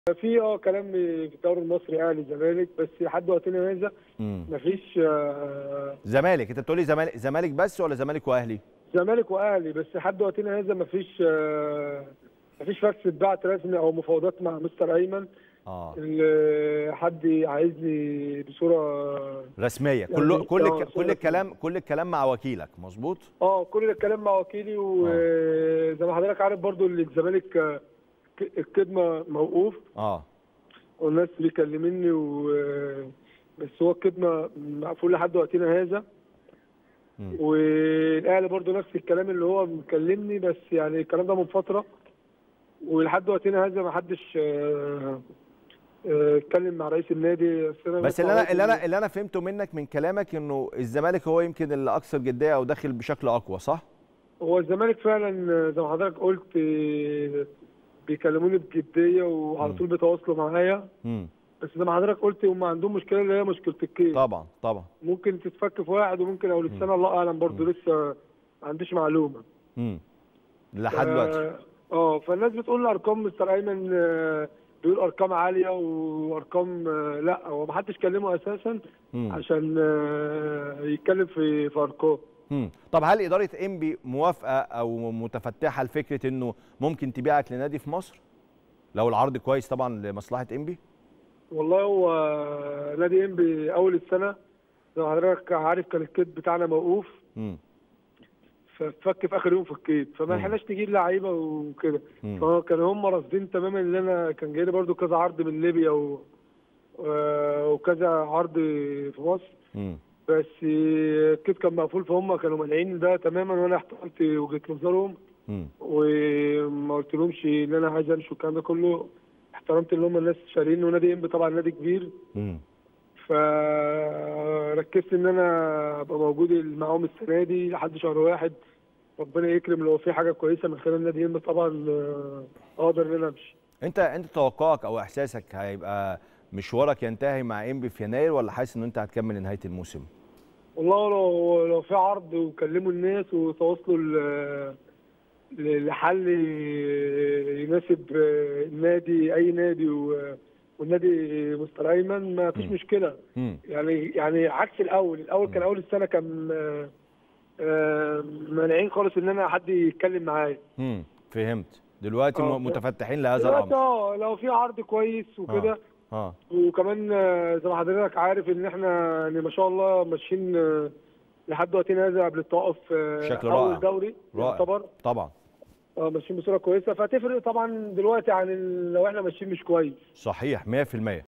في اه كلام في الدوري المصري اهلي زمالك بس لحد وقتنا هذا امم مفيش آه، زمالك انت بتقولي زمالك زمالك بس ولا زمالك واهلي زمالك واهلي بس لحد وقتنا هذا مفيش آه، مفيش فاكس اتبعت رسمي او مفاوضات مع مستر ايمن اه اللي حد عايزني بصوره رسميه كل يعني كل آه، الك- كل صورة الكلام كل الكلام مع وكيلك مظبوط اه كل الكلام مع وكيلي وزي ما حضرتك عارف برضو اللي الزمالك آه، ك- الخدمه موقوف اه والناس بيكلمني و بس هو الخدمه مقفول لحد وقتنا هذا مم. والاهلي برضو نفس الكلام اللي هو مكلمني بس يعني الكلام ده من فتره ولحد وقتنا هذا ما حدش آه، آه، اتكلم مع رئيس النادي بس انا بس اللي انا اللي انا اللي انا فهمته منك من كلامك انه الزمالك هو يمكن اللي اكثر جديه او داخل بشكل اقوى صح هو الزمالك فعلا زي ما حضرتك قلت آه، بيكلموني بجديه وعلى مم. طول بيتواصلوا معايا امم بس زي ما حضرتك قلت هم عندهم مشكله اللي هي مشكله الكيس طبعا طبعا ممكن تتفك في واحد وممكن او للسنه الله اعلم برضه لسه ما عنديش معلومه امم لحد دلوقتي اه آه، فالناس بتقول ارقام مستر ايمن آه، بيقول ارقام عاليه وارقام آه، لا هو ما حدش كلمه اساسا مم. عشان آه، يتكلم في في ارقام مم. طب هل اداره انبي موافقه او متفتحه لفكره انه ممكن تبيعك لنادي في مصر لو العرض كويس طبعا لمصلحه انبي والله هو نادي انبي اول السنه زي ما حضرتك عارف كان الكيد بتاعنا موقوف امم ففك في اخر يوم في الكيد فما مم. لحقناش نجيب لعيبه وكده مم. فكانوا هم رافضين تماما ان انا كان جاي لي برضو كذا عرض من ليبيا و... آه، وكذا عرض في مصر امم بس الكيد كان مقفول فهم كانوا مانعين ده تماما وانا احترمت وجهه نظرهم امم وما قلتلهمش ان انا عايز امشي والكلام ده كله احترمت ان هم الناس شارين ونادي انبي طبعا نادي كبير امم فركزت ان انا ابقى موجود معاهم السنه دي لحد شهر واحد ربنا يكرم لو في حاجه كويسه من خلال نادي انبي طبعا آه، اقدر ان انا امشي انت انت توقعك او احساسك هيبقى مشوارك ينتهي مع انبي في يناير ولا حاسس ان انت هتكمل لنهايه الموسم والله لو لو في عرض وكلموا الناس وتواصلوا ل- ل- لحل يناسب النادي اي نادي و- والنادي مستر ايمن ما فيش مم. مشكله امم يعني يعني عكس الاول الاول كان اول السنه كان آه، آه، مانعين خالص ان انا حد يتكلم معايا امم فهمت دلوقتي آه، م- متفتحين لهذا دلوقتي الامر اه لو في عرض كويس وكده اه وكمان آه، زي ما حضرتك عارف ان احنا يعني ما شاء الله ماشيين آه، لحد وقتنا هذا قبل التوقف آه، بشكل اول رائع. دوري رائع. يعتبر طبعا اه ماشيين بصوره كويسه فهتفرق طبعا دلوقتي عن ال- لو احنا ماشيين مش كويس صحيح 100%